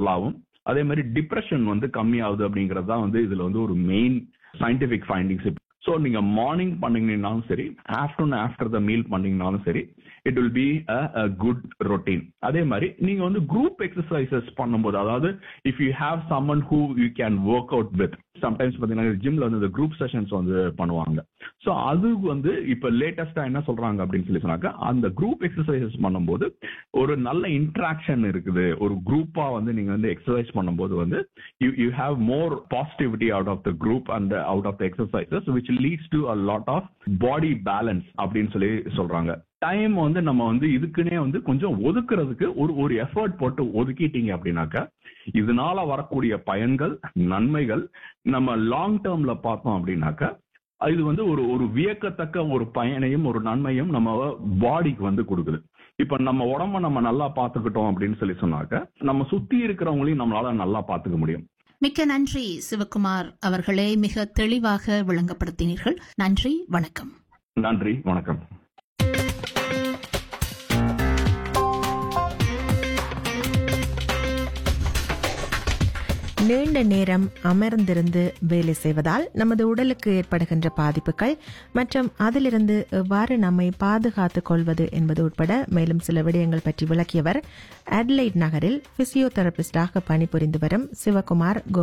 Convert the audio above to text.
control ஆகும் அதே மாதிரி டிப்ரெஷன் வந்து கம்மி ஆகுது அப்படிங்கறது தான் வந்து இதுல வந்து ஒரு மெயின் சயின்டிபிக் ஃபைண்டிங்ஸ் ஸோ நீங்க மார்னிங் பண்ணீங்கன்னாலும் சரி ஆஃப்டர்நூன் ஆஃப்டர் த மீல் பண்ணீங்கனாலும் சரி it will be a good routine அதே மாதிரி நீங்க வந்து குரூப் எக்ஸசைசஸ் பண்ணும்போது அதாவது if you have someone who you can work out with sometimes பாத்தீங்கன்னா ஜிம்ல வந்து இந்த குரூப் செஷன்ஸ் வந்து பண்ணுவாங்க ஸோ அது வந்து இப்ப லேட்டஸ்டா என்ன சொல்றாங்க அப்படின்னு சொல்லி சொன்னாக்க அந்த குரூப் எக்ஸசைசஸ் பண்ணும்போது ஒரு நல்ல இன்ட்ராக்ஷன் இருக்குது ஒரு குரூப்பா வந்து நீங்க வந்து எக்ஸசைஸ் பண்ணும்போது வந்து you you have more positivity out of the group and out of the exercises which leads to a lot of body balance அப்படின்னு சொல்லி சொல்றாங்க டைம் வந்து நம்ம வந்து இதுக்குன்னே வந்து கொஞ்சம் ஒதுக்குறதுக்கு ஒரு ஒரு எஃபர்ட் போட்டு ஒதுக்கிட்டீங்க அப்படின்னாக்கா இதனால வரக்கூடிய பயன்கள் நன்மைகள் நம்ம லாங் டேர்ம்ல பார்த்தோம் அப்படின்னாக்கா இது வந்து ஒரு ஒரு வியக்கத்தக்க ஒரு பயனையும் ஒரு நன்மையும் நம்ம பாடிக்கு வந்து கொடுக்குது இப்ப நம்ம உடம்ப நம்ம நல்லா பாத்துக்கிட்டோம் அப்படின்னு சொல்லி சொன்னாக்க நம்ம சுத்தி இருக்கிறவங்களையும் நம்மளால நல்லா பாத்துக்க முடியும் மிக்க நன்றி சிவகுமார் அவர்களே மிக தெளிவாக விளங்கப்படுத்தினீர்கள் நன்றி வணக்கம் நன்றி வணக்கம் நீண்ட நேரம் அமர்ந்திருந்து வேலை செய்வதால் நமது உடலுக்கு ஏற்படுகின்ற பாதிப்புகள் மற்றும் அதிலிருந்து எவ்வாறு நம்மை பாதுகாத்துக் கொள்வது என்பது உட்பட மேலும் சில விடயங்கள் பற்றி விளக்கியவர் அட்லைட் நகரில் பிசியோதெரபிஸ்டாக பணிபுரிந்து வரும் சிவகுமார்